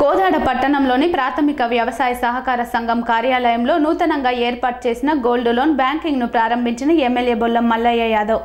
కోదాడ పట్టణంలోని ప్రాథమిక వ్యవసాయ సహకార సంఘం కార్యాలయంలో నూతనంగా ఏర్పాటు చేసిన గోల్డ్ లోన్ బ్యాంకింగ్ ను ప్రారంభించిన ఎమ్మెల్యే బొల్లం మల్లయ్య యాదవ్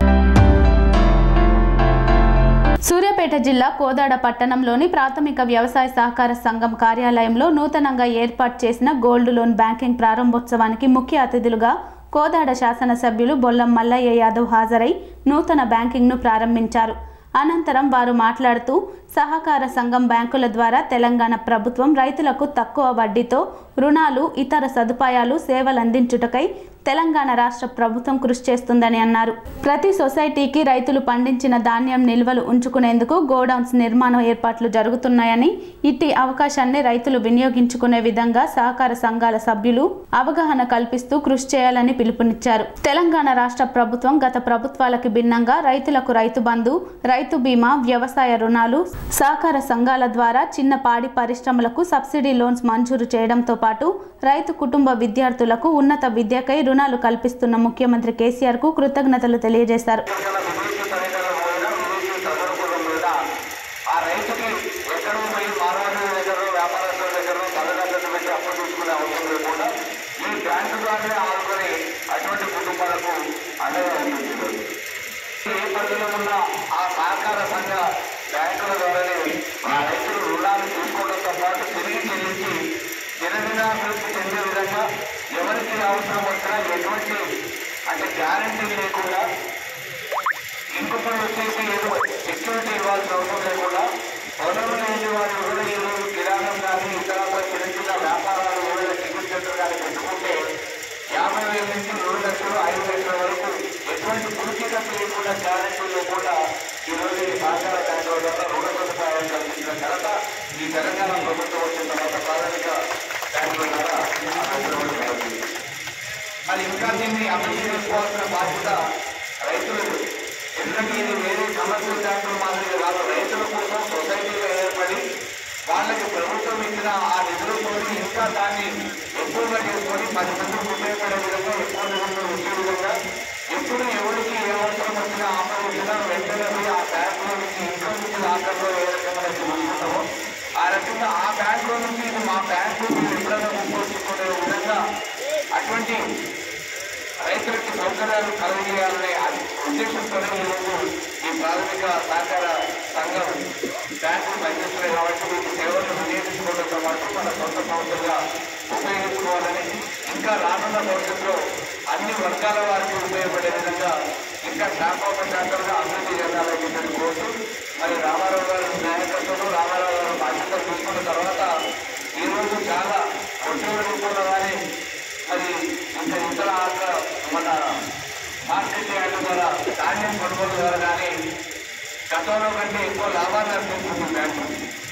సూర్యాపేట జిల్లా కోదాడ పట్టణంలోని ప్రాథమిక వ్యవసాయ సహకార సంఘం కార్యాలయంలో నూతనంగా ఏర్పాటు చేసిన గోల్డ్ లోన్ బ్యాంకింగ్ ప్రారంభోత్సవానికి ముఖ్య అతిథులుగా కోదాడ శాసనసభ్యులు బొల్లం మల్లయ్య యాదవ్ హాజరై నూతన బ్యాంకింగ్ను ప్రారంభించారు అనంతరం వారు మాట్లాడుతూ సహకార సంఘం బ్యాంకుల ద్వారా తెలంగాణ ప్రభుత్వం రైతులకు తక్కువ వడ్డీతో రుణాలు ఇతర సదుపాయాలు సేవలు అందించుటకై తెలంగాణ రాష్ట్ర ప్రభుత్వం కృషి చేస్తుందని అన్నారు ప్రతి సొసైటీకి రైతులు పండించిన ధాన్యం నిల్వలు ఉంచుకునేందుకు గోడౌన్స్ నిర్మాణం ఏర్పాట్లు జరుగుతున్నాయని ఇట్టి అవకాశాన్ని రైతులు వినియోగించుకునే విధంగా సహకార సంఘాల సభ్యులు అవగాహన కల్పిస్తూ కృషి చేయాలని పిలుపునిచ్చారు తెలంగాణ రాష్ట్ర ప్రభుత్వం గత ప్రభుత్వాలకి భిన్నంగా రైతులకు రైతు బంధు రైతు బీమా వ్యవసాయ రుణాలు సహకార సంఘాల ద్వారా చిన్న పాడి పరిశ్రమలకు సబ్సిడీ లోన్స్ మంజూరు చేయడంతో పాటు రైతు కుటుంబ విద్యార్థులకు ఉన్నత విద్యకై రుణాలు కల్పిస్తున్న ముఖ్యమంత్రి కేసీఆర్ కు కృతజ్ఞతలు తెలియజేశారు ఎక్కడ విదేశీ పర్యటనల మీద విదేశీ చదువుకుల మీద ఆ రైతుకి ఎక్కడో పోయి మార్వాడి దగ్గర వ్యాపారస్తుల దగ్గర తల్లిదండ్రుల పెట్టి అప్పు తీసుకునే అవసరం లేకుండా ఈ బ్యాంకు ద్వారా ఆదుకొని అటువంటి కుటుంబాలకు అండగా ఉంటుంది ఏ పరిధిలో ఉన్న ఆ సహకార సంఘ బ్యాంకుల ద్వారానే ఆ రైతులు రుణాలు తీసుకోవడంతో పాటు తిరిగి చెల్లించి దినదినాభివృద్ధి చెందే విధంగా ఎవరికి అవసరం వచ్చినా ఎటువంటి అంటే గ్యారంటీ లేకుండా ఇంకొకరు వచ్చేసి ఏదో సెక్యూరిటీ ఇవ్వాల్సిన అవసరం లేకుండా పొలం లేని వాళ్ళు కూడా ఈరోజు కిరాణం కానీ ఇతర చిన్న చిన్న వ్యాపారాలు ఏదైనా టికెట్ సెంటర్ కానీ పెట్టుకుంటే యాభై వేల నుంచి మూడు లక్షలు ఐదు లక్షల వరకు ఎటువంటి పూర్తికత లేకుండా గ్యారంటీ లేకుండా ఈరోజు ఈ సహకార బ్యాంకుల ద్వారా రుణ సదుపాయాలు కల్పించిన ఘనత ఈ తెలంగాణ ప్రభుత్వం వచ్చిన తర్వాత ప్రాథమిక బ్యాంకుల ద్వారా అందించడం జరుగుతుంది. మరి ఇంకా దీన్ని అభివృద్ధి చేసుకోవాల్సిన బాధ్యత రైతులు ఎందుకంటే ఇది వేరే కమర్షియల్ బ్యాంకులు మాదిరి కాదు రైతుల కోసం సొసైటీగా ఏర్పడి వాళ్ళకి ప్రభుత్వం ఇచ్చిన ఆ నిధులతో ఇంకా దాన్ని ఎక్కువగా చేసుకొని పది మందికి ఉపయోగపడే విధంగా ఎక్కువ నిధులు వచ్చే విధంగా ఎప్పుడు ఎవరికి ఏ అవసరం వచ్చినా ఆఫర్ వచ్చినా వెంటనే పోయి ఆ బ్యాంకులో నుంచి ఇన్కమ్ నుంచి లాకర్లో ఏ రకంగా అయితే ఉంచుకుంటామో ఆ రకంగా ఆ బ్యాంకులో నుంచి ఇది మా బ్యాంకు మీరు ఎప్పుడైనా గుర్తుంచుకునే విధంగా అటువంటి రైతులకి సౌకర్యాలు కలగజేయాలనే ఉద్దేశంతో ఈరోజు ఈ ప్రాథమిక సహకార సంఘం బ్యాంకులు పనిచేస్తున్నాయి కాబట్టి వీటి సేవలను వినియోగించుకోవడంతో పాటు మన సొంత సంస్థలుగా ఉపయోగించుకోవాలని ఇంకా రానున్న భవిష్యత్తులో అన్ని వర్గాల వారికి ఉపయోగపడే విధంగా ఇంకా శాఖోపశాఖలుగా అభివృద్ధి చెందాలని చెప్పి కోరుతూ మరి రామారావు గారి నాయకత్వంలో రామారావు గారు బాధ్యతలు తీసుకున్న తర్వాత ఈరోజు చాలా ఉద్యోగ రూపంలో కానీ మరి ఇంకా ఇతర ఆట మన మార్కెట్ యార్డ్ ద్వారా ధాన్యం కొనుగోలు ద్వారా కానీ గతంలో కంటే ఎక్కువ లాభాలు అర్పించింది బ్యాంకు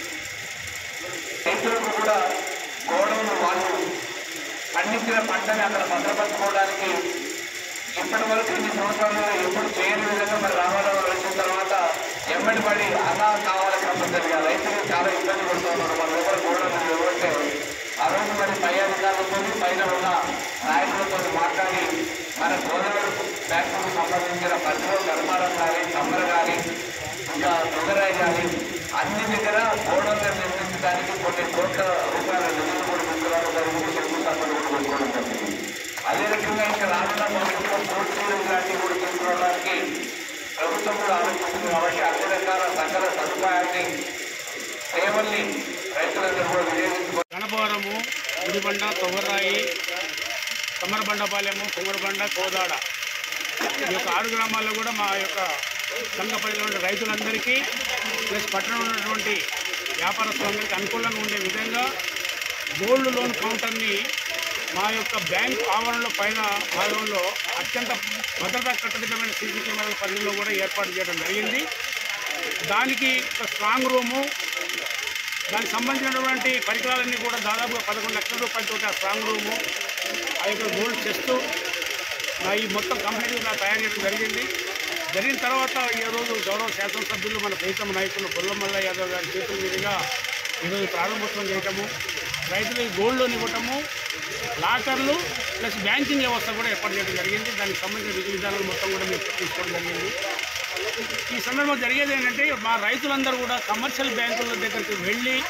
రైతులకు కూడా గోడౌన్ వాళ్ళు పండించిన పంటని అక్కడ భద్రపరచుకోవడానికి ఇప్పటి వరకు ఇన్ని సంవత్సరాల్లో ఎప్పుడు చేయని విధంగా మరి రామారావు గారు వచ్చిన తర్వాత ఎమ్మడి పడి అలా కావాలి కంపల్సరిగా రైతులు చాలా ఇబ్బంది పడుతున్నారు మన లోపల గోడౌన్ ఎవరంటే ఆ రోజు మరి పై అధికారులతో పైన ఉన్న నాయకులతో మాట్లాడి మన గోదావరి బ్యాంకుకు సంబంధించిన పరిధిలో ధర్మారం కానీ కమ్మర కానీ ఇంకా దుగరాయి కానీ అన్ని దగ్గర గోడౌన్లు నిర్మించడానికి కొన్ని కోట్ల రూపాయల నిధులు కూడా తీసుకురావడం జరిగింది శంకుస్థాపన కూడా పెట్టుకోవడం జరిగింది అదే రకంగా ఇంకా రానున్న భవిష్యత్తులో కోర్టు చేయడం లాంటివి కూడా తీసుకురావడానికి ప్రభుత్వం కూడా ఆలోచిస్తుంది కాబట్టి అన్ని రకాల సకల సదుపాయాన్ని సేవల్ని రైతులందరూ కూడా వినియోగించుకో గణపవరము గుడిబండ తొగరాయి కమ్మరబండపాలెము కుమ్మరబండ కోదాడ ఈ యొక్క ఆరు గ్రామాల్లో కూడా మా యొక్క సంఘ పరిధిలో ఉండే రైతులందరికీ ప్లస్ పట్టణంలో ఉన్నటువంటి వ్యాపారస్తులందరికీ అనుకూలంగా ఉండే విధంగా గోల్డ్ లోన్ కౌంటర్ని మా యొక్క బ్యాంక్ ఆవరణలో పైన భాగంలో అత్యంత భద్రతా కట్టుదిట్టమైన సీసీ కెమెరాల పరిధిలో కూడా ఏర్పాటు చేయడం జరిగింది దానికి ఒక స్ట్రాంగ్ రూము దానికి సంబంధించినటువంటి పరికరాలన్నీ కూడా దాదాపుగా పదకొండు లక్షల రూపాయలతో ఆ స్ట్రాంగ్ రూము ఆ యొక్క గోల్డ్ చెస్ట్ నా ఈ మొత్తం కంప్లీట్గా తయారు చేయడం జరిగింది జరిగిన తర్వాత ఈ రోజు గౌరవ శాసనసభ్యులు మన ప్రీతమ నాయకులు బొల్లమల్ల యాదవ్ గారి చేతుల మీదుగా ఈరోజు ప్రారంభోత్సవం చేయటము రైతులకు గోల్డ్ లోన్ ఇవ్వటము లాకర్లు ప్లస్ బ్యాంకింగ్ వ్యవస్థ కూడా ఏర్పాటు చేయడం జరిగింది దానికి సంబంధించిన విధి విధానాలు మొత్తం కూడా మేము తీసుకోవడం జరిగింది ఈ సందర్భంలో జరిగేది ఏంటంటే మా రైతులందరూ కూడా కమర్షియల్ బ్యాంకుల దగ్గరికి వెళ్ళి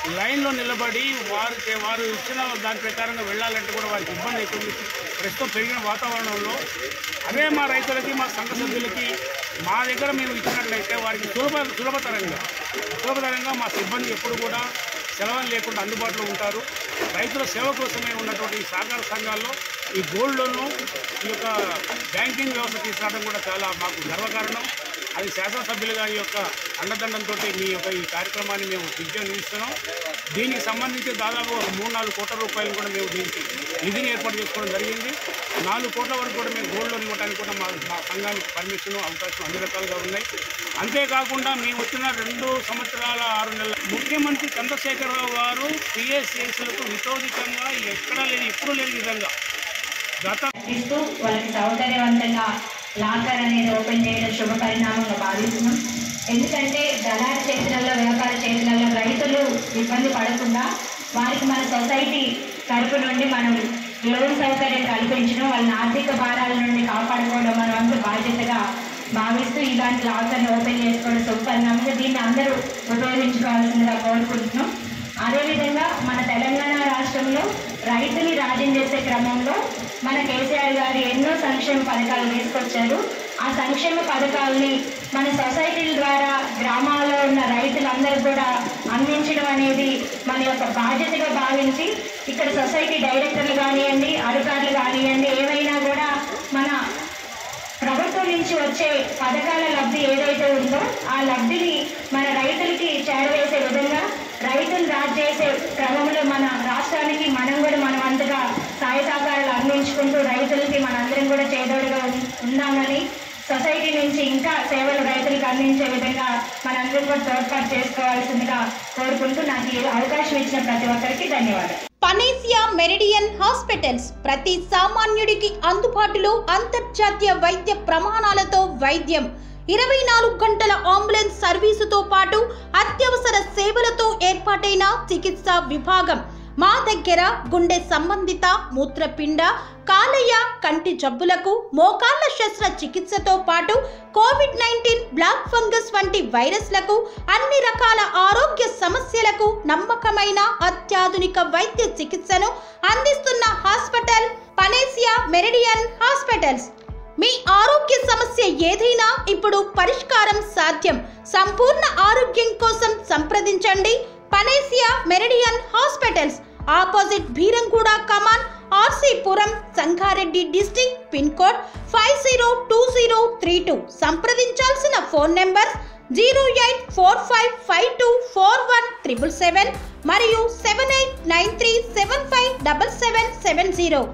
లైన్లో నిలబడి వారికి వారు ఇచ్చిన దాని ప్రకారంగా వెళ్ళాలంటే కూడా వారికి ఇబ్బంది అవుతుంది ప్రస్తుతం పెరిగిన వాతావరణంలో అదే మా రైతులకి మా సంఘ సభ్యులకి మా దగ్గర మేము ఇచ్చినట్లయితే వారికి సులభ సులభతరంగా సులభతరంగా మా సిబ్బంది ఎప్పుడు కూడా సెలవులు లేకుండా అందుబాటులో ఉంటారు రైతుల సేవ కోసమే ఉన్నటువంటి ఈ సహకార సంఘాల్లో ఈ గోల్డ్ లోను ఈ యొక్క బ్యాంకింగ్ వ్యవస్థ తీసుకురావడం కూడా చాలా మాకు గర్వకారణం అది శాసనసభ్యులుగా ఈ యొక్క అండదండంతో మీ యొక్క ఈ కార్యక్రమాన్ని మేము విజయం దీనికి సంబంధించి దాదాపు ఒక మూడు నాలుగు కోట్ల రూపాయలు కూడా మేము దీనికి నిధిని ఏర్పాటు చేసుకోవడం జరిగింది నాలుగు కోట్ల వరకు కూడా మేము గోల్డ్ లోన్ ఇవ్వడానికి కూడా మా మా సంఘానికి పర్మిషన్ అవకాశం అన్ని రకాలుగా ఉన్నాయి అంతేకాకుండా మేము వచ్చిన రెండు సంవత్సరాల ఆరు నెలల ముఖ్యమంత్రి చంద్రశేఖరరావు గారు పిఎస్సిఎస్లకు వితోదికంగా ఎక్కడా లేని ఎప్పుడూ లేని విధంగా గత ఇస్తూ వాళ్ళకి సౌకర్యవంతంగా లాకర్ అనేది ఓపెన్ చేయడం శుభ పరిణామంగా భావిస్తున్నాం ఎందుకంటే దళారి చేతులలో వ్యాపార చేతులలో రైతులు ఇబ్బంది పడకుండా వారికి మన సొసైటీ తరపు నుండి మనం లోన్ సౌకర్యం కల్పించడం వాళ్ళని ఆర్థిక భారాల నుండి కాపాడుకోవడం మన వంతు బాధ్యతగా భావిస్తూ ఇలాంటి లాకర్ని ఓపెన్ చేసుకోవడం శుభ పరిణామంగా దీన్ని అందరూ ఉపయోగించుకోవాల్సిందిగా కోరుకుంటున్నాం అదేవిధంగా మన తెలంగాణ రాష్ట్రంలో రైతుని రాజ్యం చేసే క్రమంలో మన కేసీఆర్ గారు ఎన్నో సంక్షేమ పథకాలు తీసుకొచ్చారు ఆ సంక్షేమ పథకాలని మన సొసైటీల ద్వారా గ్రామాల్లో ఉన్న రైతులందరూ కూడా అందించడం అనేది మన యొక్క బాధ్యతగా భావించి ఇక్కడ సొసైటీ డైరెక్టర్లు కానివ్వండి అధికారులు కానివ్వండి ఏవైనా కూడా మన ప్రభుత్వం నుంచి వచ్చే పథకాల లబ్ధి ఏదైతే ఉందో ఆ లబ్ధిని మన రైతులకి చేరవేసే విధంగా రైతులు రాజు చేసే క్రమంలో మన రాష్ట్రానికి మనం కూడా మన వంతుగా సాయ సహకారాలు అందించుకుంటూ రైతులకి మనందరం కూడా చేదోడుగా ఉం- ఉందామని సొసైటీ నుంచి ఇంకా సేవలు రైతులకు అందించే విధంగా మనందరం కూడా తోడ్పాటు చేసుకోవాల్సిందిగా కోరుకుంటూ నాకు ఈ అవకాశం ఇచ్చిన ప్రతి ఒక్కరికి ధన్యవాదాలు పనేసియా మెరిడియన్ హాస్పిటల్స్ ప్రతి సామాన్యుడికి అందుబాటులో అంతర్జాతీయ వైద్య ప్రమాణాలతో వైద్యం ఇరవై నాలుగు గంటల అంబులెన్స్ సర్వీసుతో పాటు అత్యవసర సేవలతో ఏర్పాటైన చికిత్సా విభాగం మా దగ్గర గుండె సంబంధిత మూత్రపిండ కాలేయ కంటి జబ్బులకు మోకాళ్ల శస్త్ర చికిత్సతో పాటు కోవిడ్ నైన్టీన్ బ్లాక్ ఫంగస్ వంటి వైరస్లకు అన్ని రకాల ఆరోగ్య సమస్యలకు నమ్మకమైన అత్యాధునిక వైద్య చికిత్సను అందిస్తున్న హాస్పిటల్ పనేసియా మెరిడియన్ హాస్పిటల్స్ మీ ఆరోగ్య సమస్య ఏదైనా ఇప్పుడు పరిష్కారం సాధ్యం సంపూర్ణ ఆరోగ్యం కోసం సంప్రదించండి Panacea Meridian hospitals opposite Bheeramguda Kaman RC Puram Sangareddy district pin code five zero two zero three two సంప్రదించాల్సిన phone number zero eight four five five two four one triple seven మరియు seven eight nine three seven five double seven seven zero